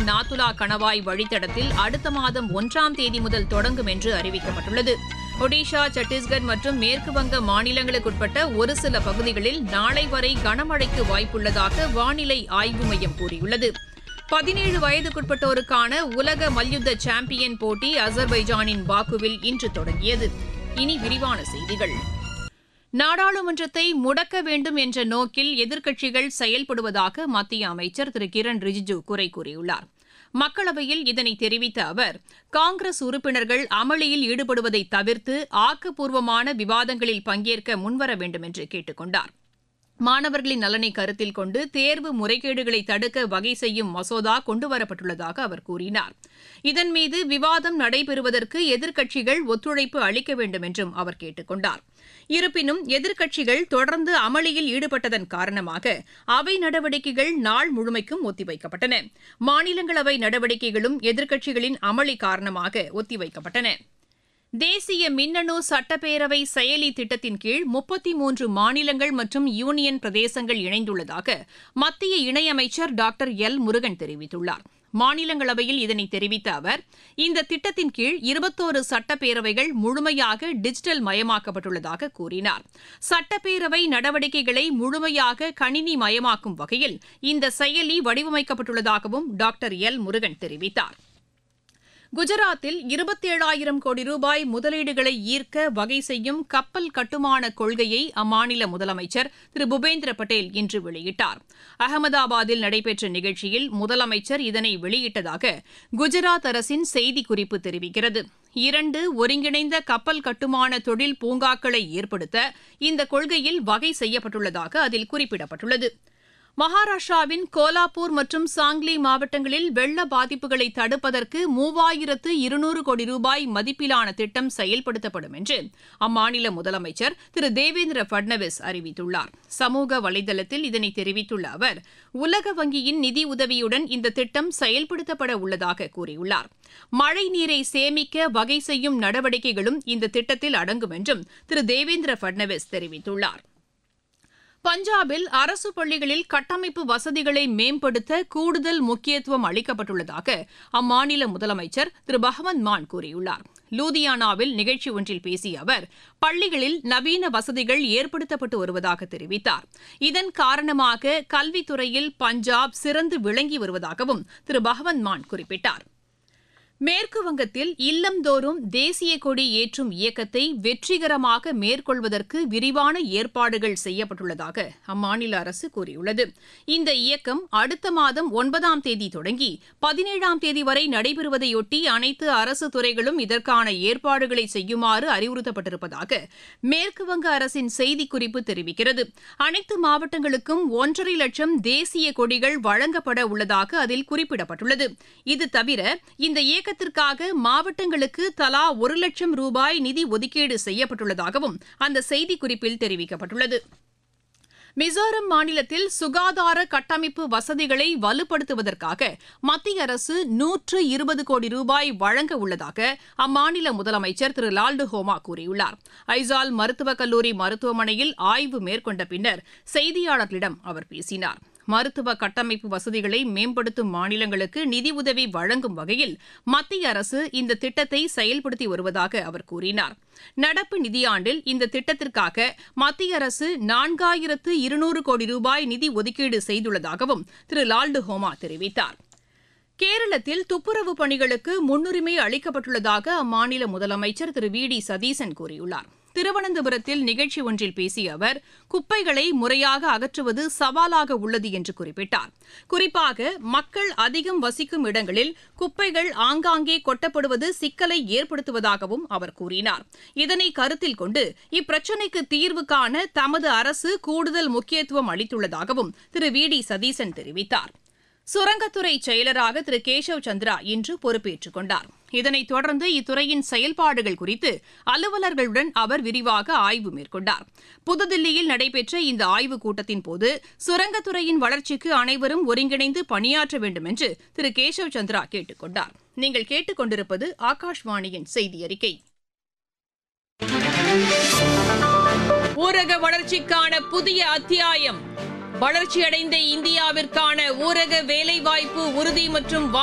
நாத்துலா கணவாய் வழித்தடத்தில் அடுத்த மாதம் ஒன்றாம் தேதி முதல் தொடங்கும் என்று அறிவிக்கப்பட்டுள்ளது ஒடிஷா சத்தீஸ்கர் மற்றும் மேற்குவங்க மாநிலங்களுக்குட்பட்ட ஒரு சில பகுதிகளில் நாளை வரை கனமழைக்கு வாய்ப்புள்ளதாக வானிலை ஆய்வு மையம் கூறியுள்ளது பதினேழு வயதுக்குட்பட்டோருக்கான உலக மல்யுத்த சாம்பியன் போட்டி அசர்பைஜானின் பாக்குவில் இன்று தொடங்கியது இனி விரிவான செய்திகள் நாடாளுமன்றத்தை முடக்க வேண்டும் என்ற நோக்கில் எதிர்க்கட்சிகள் செயல்படுவதாக மத்திய அமைச்சர் திரு கிரண் ரிஜிஜு குறை கூறியுள்ளார் மக்களவையில் இதனை தெரிவித்த அவர் காங்கிரஸ் உறுப்பினர்கள் அமளியில் ஈடுபடுவதை தவிர்த்து ஆக்கப்பூர்வமான விவாதங்களில் பங்கேற்க முன்வர வேண்டும் என்று கேட்டுக் கொண்டார் மாணவர்களின் நலனை கருத்தில் கொண்டு தேர்வு முறைகேடுகளை தடுக்க வகை செய்யும் மசோதா கொண்டுவரப்பட்டுள்ளதாக அவர் கூறினார் இதன் மீது விவாதம் நடைபெறுவதற்கு எதிர்க்கட்சிகள் ஒத்துழைப்பு அளிக்க வேண்டும் என்றும் அவர் கேட்டுக் கொண்டார் இருப்பினும் எதிர்க்கட்சிகள் தொடர்ந்து அமளியில் ஈடுபட்டதன் காரணமாக அவை நடவடிக்கைகள் நாள் முழுமைக்கும் ஒத்திவைக்கப்பட்டன மாநிலங்களவை நடவடிக்கைகளும் எதிர்க்கட்சிகளின் அமளி காரணமாக ஒத்திவைக்கப்பட்டன தேசிய மின்னணு சட்டப்பேரவை செயலி திட்டத்தின் கீழ் முப்பத்தி மூன்று மாநிலங்கள் மற்றும் யூனியன் பிரதேசங்கள் இணைந்துள்ளதாக மத்திய இணையமைச்சர் டாக்டர் எல் முருகன் தெரிவித்துள்ளார் மாநிலங்களவையில் இதனை தெரிவித்த அவர் இந்த திட்டத்தின் கீழ் இருபத்தோரு சட்டப்பேரவைகள் முழுமையாக டிஜிட்டல் மயமாக்கப்பட்டுள்ளதாக கூறினார் சட்டப்பேரவை நடவடிக்கைகளை முழுமையாக கணினி மயமாக்கும் வகையில் இந்த செயலி வடிவமைக்கப்பட்டுள்ளதாகவும் டாக்டர் எல் முருகன் தெரிவித்தார் குஜராத்தில் இருபத்தேழாயிரம் கோடி ரூபாய் முதலீடுகளை ஈர்க்க வகை செய்யும் கப்பல் கட்டுமான கொள்கையை அம்மாநில முதலமைச்சர் திரு பூபேந்திர பட்டேல் இன்று வெளியிட்டார் அகமதாபாத்தில் நடைபெற்ற நிகழ்ச்சியில் முதலமைச்சர் இதனை வெளியிட்டதாக குஜராத் அரசின் செய்திக்குறிப்பு தெரிவிக்கிறது இரண்டு ஒருங்கிணைந்த கப்பல் கட்டுமான தொழில் பூங்காக்களை ஏற்படுத்த இந்த கொள்கையில் வகை செய்யப்பட்டுள்ளதாக அதில் குறிப்பிடப்பட்டுள்ளது மகாராஷ்டிராவின் கோலாப்பூர் மற்றும் சாங்லி மாவட்டங்களில் வெள்ள பாதிப்புகளை தடுப்பதற்கு மூவாயிரத்து இருநூறு கோடி ரூபாய் மதிப்பிலான திட்டம் செயல்படுத்தப்படும் என்று அம்மாநில முதலமைச்சர் திரு தேவேந்திர பட்னவிஸ் அறிவித்துள்ளார் சமூக வலைதளத்தில் இதனை தெரிவித்துள்ள அவர் உலக வங்கியின் நிதி உதவியுடன் இந்த திட்டம் செயல்படுத்தப்பட உள்ளதாக கூறியுள்ளார் மழை நீரை சேமிக்க வகை செய்யும் நடவடிக்கைகளும் இந்த திட்டத்தில் அடங்கும் என்றும் திரு தேவேந்திர பட்னவிஸ் தெரிவித்துள்ளார் பஞ்சாபில் அரசு பள்ளிகளில் கட்டமைப்பு வசதிகளை மேம்படுத்த கூடுதல் முக்கியத்துவம் அளிக்கப்பட்டுள்ளதாக அம்மாநில முதலமைச்சர் திரு பகவந்த் மான் கூறியுள்ளார் லூதியானாவில் நிகழ்ச்சி ஒன்றில் பேசிய அவர் பள்ளிகளில் நவீன வசதிகள் ஏற்படுத்தப்பட்டு வருவதாக தெரிவித்தார் இதன் காரணமாக கல்வித்துறையில் பஞ்சாப் சிறந்து விளங்கி வருவதாகவும் திரு பகவந்த் மான் குறிப்பிட்டார் மேற்கு வங்கத்தில் இல்லந்தோறும் தேசிய கொடி ஏற்றும் இயக்கத்தை வெற்றிகரமாக மேற்கொள்வதற்கு விரிவான ஏற்பாடுகள் செய்யப்பட்டுள்ளதாக அம்மாநில அரசு கூறியுள்ளது இந்த இயக்கம் அடுத்த மாதம் ஒன்பதாம் தேதி தொடங்கி பதினேழாம் தேதி வரை நடைபெறுவதையொட்டி அனைத்து அரசு துறைகளும் இதற்கான ஏற்பாடுகளை செய்யுமாறு அறிவுறுத்தப்பட்டிருப்பதாக மேற்கு வங்க அரசின் செய்திக்குறிப்பு தெரிவிக்கிறது அனைத்து மாவட்டங்களுக்கும் ஒன்றரை லட்சம் தேசிய கொடிகள் வழங்கப்பட உள்ளதாக அதில் குறிப்பிடப்பட்டுள்ளது இது தவிர இந்த இயக்கத்திற்காக மாவட்டங்களுக்கு தலா ஒரு லட்சம் ரூபாய் நிதி ஒதுக்கீடு செய்யப்பட்டுள்ளதாகவும் அந்த செய்திக்குறிப்பில் தெரிவிக்கப்பட்டுள்ளது மிசோரம் மாநிலத்தில் சுகாதார கட்டமைப்பு வசதிகளை வலுப்படுத்துவதற்காக மத்திய அரசு நூற்று இருபது கோடி ரூபாய் வழங்க உள்ளதாக அம்மாநில முதலமைச்சர் திரு லால்டு ஹோமா கூறியுள்ளார் ஐசால் மருத்துவக் கல்லூரி மருத்துவமனையில் ஆய்வு மேற்கொண்ட பின்னர் செய்தியாளர்களிடம் அவர் பேசினார் மருத்துவ கட்டமைப்பு வசதிகளை மேம்படுத்தும் மாநிலங்களுக்கு நிதியுதவி வழங்கும் வகையில் மத்திய அரசு இந்த திட்டத்தை செயல்படுத்தி வருவதாக அவர் கூறினார் நடப்பு நிதியாண்டில் இந்த திட்டத்திற்காக மத்திய அரசு நான்காயிரத்து இருநூறு கோடி ரூபாய் நிதி ஒதுக்கீடு செய்துள்ளதாகவும் திரு லால்டு ஹோமா தெரிவித்தார் கேரளத்தில் துப்புரவு பணிகளுக்கு முன்னுரிமை அளிக்கப்பட்டுள்ளதாக அம்மாநில முதலமைச்சர் திரு வி டி சதீசன் கூறியுள்ளார் திருவனந்தபுரத்தில் நிகழ்ச்சி ஒன்றில் பேசிய அவர் குப்பைகளை முறையாக அகற்றுவது சவாலாக உள்ளது என்று குறிப்பிட்டார் குறிப்பாக மக்கள் அதிகம் வசிக்கும் இடங்களில் குப்பைகள் ஆங்காங்கே கொட்டப்படுவது சிக்கலை ஏற்படுத்துவதாகவும் அவர் கூறினார் இதனை கருத்தில் கொண்டு இப்பிரச்சினைக்கு தீர்வு காண தமது அரசு கூடுதல் முக்கியத்துவம் அளித்துள்ளதாகவும் திரு வி டி சதீசன் தெரிவித்தார் சுரங்கத்துறை செயலராக திரு கேசவ் சந்திரா இன்று பொறுப்பேற்றுக் கொண்டார் இதனைத் தொடர்ந்து இத்துறையின் செயல்பாடுகள் குறித்து அலுவலர்களுடன் அவர் விரிவாக ஆய்வு மேற்கொண்டார் புதுதில்லியில் நடைபெற்ற இந்த ஆய்வுக் கூட்டத்தின் போது சுரங்கத்துறையின் வளர்ச்சிக்கு அனைவரும் ஒருங்கிணைந்து பணியாற்ற வேண்டும் என்று திரு கேசவ் சந்திரா கேட்டுக் கொண்டார் நீங்கள் கேட்டுக் கொண்டிருப்பது ஆகாஷ்வாணியின் செய்தி அறிக்கை ஊரக வளர்ச்சிக்கான புதிய அத்தியாயம் வளர்ச்சியடைந்த இந்தியாவிற்கான ஊரக வேலைவாய்ப்பு உறுதி மற்றும்